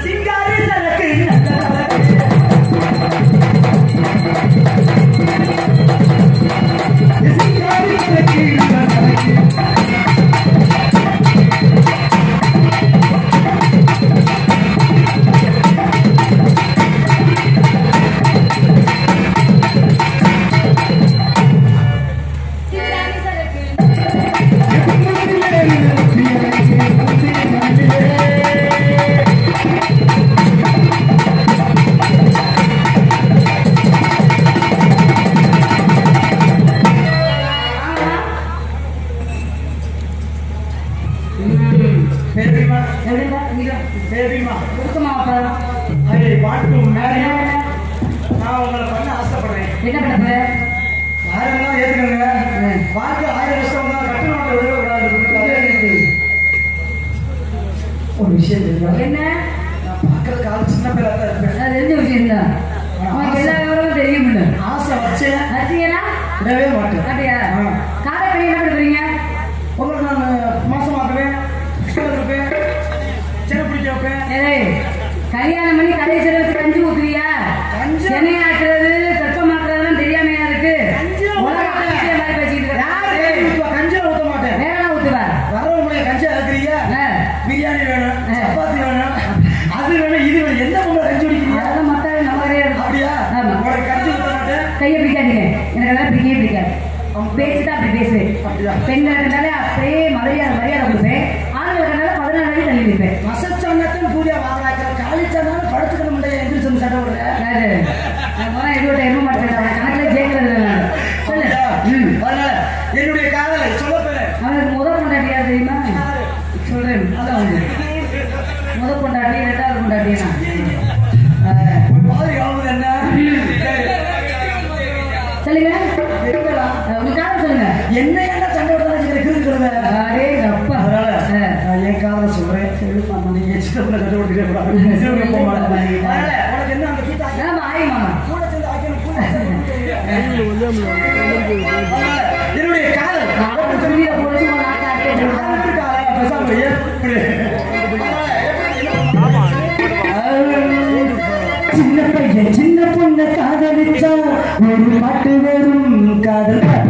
சிங்காரி சரக்கு நல்ல சரக்கு சிங்காரி சரக்கு நல்ல சரக்கு Baby-மா, baby-மா, I want to marry you. நான் உங்களை பண்ண ஆசைப்படுறேன் என்ன பண்ண ஆயிரம் ஏத்துக்கங்க வாழ்க்கை ஆயிரம் வருஷம் தான் கட்டு நாட்டை விட விடாது ஒரு விஷயம் தெரியுமா என்ன நான் பார்க்கறதுக்கு ஆள் சின்ன பேரா தான் இருப்பேன் அது தெரிஞ்ச விஷயம் தான் உனக்கு எல்லா விவரமும் தெரியும்ல ஆசை வச்சேன் அடிச்சீங்களா விடவே மாட்டேன் அப்படியா ஆ. காதல் என்ன பண்ணுறீங்க உங்களுக்கு நான் மாசமாக்குவேன் கஷ்டம் இருப்பேன் சின்ன பிடிக்க வைப்பேன் ஏய் கல்யாணம் பண்ணி கலை செலவுக்கு கஞ்சி ஊத்துவியா கஞ்சி? சென்னையாக்குறது கற்பமாக்குறதுலாம் தெரியாமையா இருக்கு கஞ்சியா உலக ஊத்த அதிசயம் மாதிரி பேசிக்கிட்டு யார் இருக்க. கஞ்சி ஊத்துவா? கஞ்சியா ஊத்த மாட்டேன் வேற ஊத்துவா வரவங்களை கஞ்சி அறுக்கிறீங்க ஆ. பிரியாணி வேணும் ஆ. சப்பாத்தி வேணும் அது வேணும் இது வேணும் எந்த பொண்ணு கஞ்சி குடிக்கிறீங்க அதெல்லாம் மத்தாவே நம்ம கிடையாது அப்படியா ஆமா. உனக்கு கஞ்சி ஊத்த மாட்டேன் கையை பிடிக்காதீங்க எனக்கு அதெல்லாம் பிடிக்கவே பிடிக்காது பேச்சு தான் அப்படி பேசுவேன் அப்படியா? பெண்கள் இருந்தாலே அப்படியே மரியாதை மரியாதை கொடுப்பேன் ஆண்கள் இருந்தாலும் பதினாறு வரைக்கும் தள்ளி நிற்பேன் மசச்சானத்தையும் பூஜை வாங்குறாக்கிற காலிச்சானாலும் படுத்துக்கணும் முடியாது எந்திரிச்சு சட்டை விடுறேன் யாரு நான் போனா இதோட எரும மாட்டேன் அவன் கணக்குல ஜெயிக்கிறது இல்லை நான். சொல்லு ம். அதனால என்னுடைய காதலை சொல்ல போறேன் அவனுக்கு முத கொண்டாட்டி யார் தெரியுமா சொல்றேன் அதான் வந்து முத கொண்டாட்டி ரெண்டாவது கொண்டாட்டி நான் ஒரு மாதிரி ஆகுது என்ன சொல்லுங்க எங்கடா? உங்க காரணம் சொல்லுங்க என்ன என்ன சண்டை விடுறதா இருக்கிறது அரே அப்பா அதனால ஆ. நான் என் காதலை சொல்றேன் சரிப்பா, நான் நீங்க சின்ன பிள்ளை சண்டை விட்டுட்டே கூடாது. சிறுவங்க போக மாட்டாங்க. அதனால உனக்கு என்ன அந்த கீதா ஆமா ஆய் மாமா கூட சேர்ந்து ஆக்கணும், கூட சேர்ந்து அதனால என்னுடைய காதல் அவன் சுருதியில போட்டு உன் நாட்டை ஆட்டி காதலுக்கு காதலா பேசாம எப்படி? சின்ன பையன் சின்ன பொண்ண காதலிச்சா ஒரு பாட்டு வரும் காதல் பாட்டு